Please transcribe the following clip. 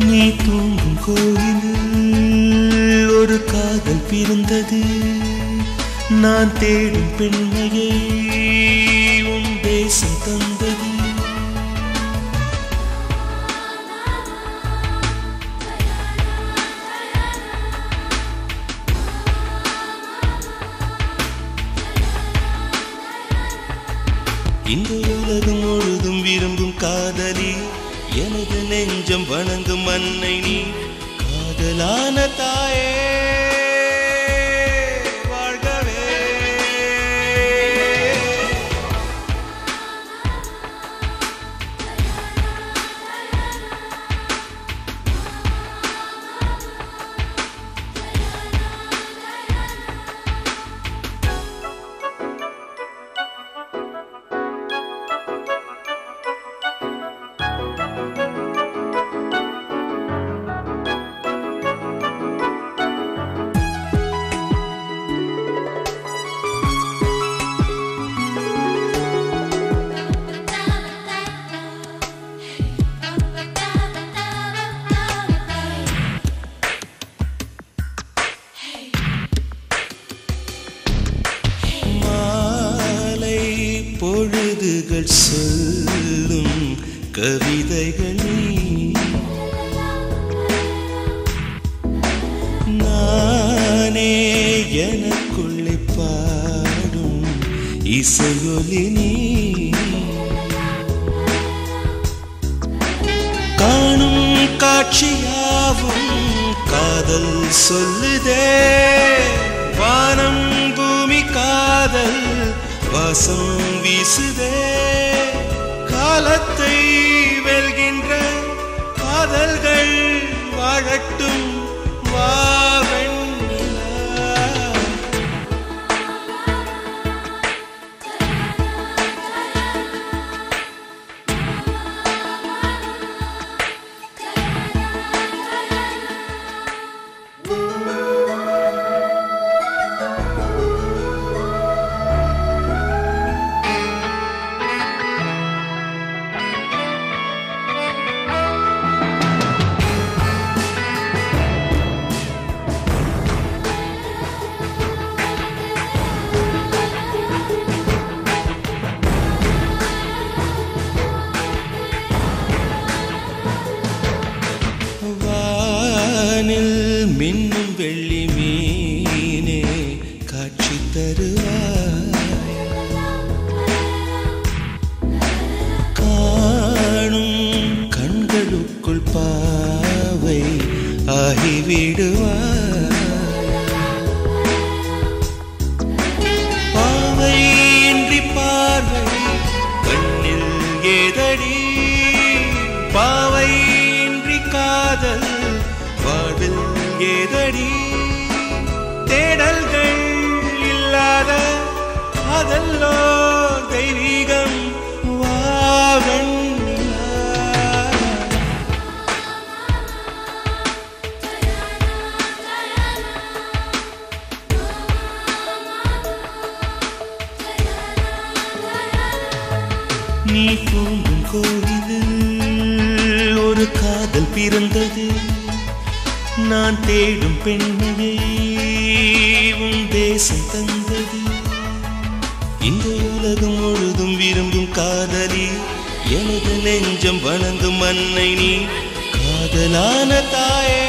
நீ தூங்கும் கோயிலில் ஒரு காதல் பிறந்தது நான் தேடும் பெண்மையை உன் தேசம் தந்தது இந்த உலகம் முழுதும் விரும்பும் காதலி எனது நெஞ்சம் வணங்கும் அன்னை நீ காதலான தாயே வாழ்கவே மாலை பொழுதுகள் சொல்லும் கவிதைகள் நீ. நானே எனக்குள்ளே பாடும் இசையொலி நீ காணும் காட்சியாவும் காதல் சொல்லுதே வானம் பூமி காதல் வாசம் வீசுதே காலத்தை வெல்கின்ற காதல்கள் வாழட்டும் வாவெண்ணிலா வானில் மின்னும் வெள்ளி மீனே காட்சி தருவாய் காணும் கண்களுக்குள் பாவை ஆகிவிடுவாய் பாவை இன்றி பார்வை கண்ணில் ஏதடி பாவை இன்றி காதல் வாழ்வில் ஏதடி தேடல்கள் இல்லாத காதல்லோ தெய்வீகம் வாவெண்ணிலா நீ தூங்கும் கோயிலில் ஒரு காதல் பிறந்தது நான் தேடும் பெண்மையை உன் தேசம் தந்தது இந்த உலகம் முழுதும் விரும்பும் காதலி எனது நெஞ்சம் வணங்கும் அன்னை நீ காதலான தாயே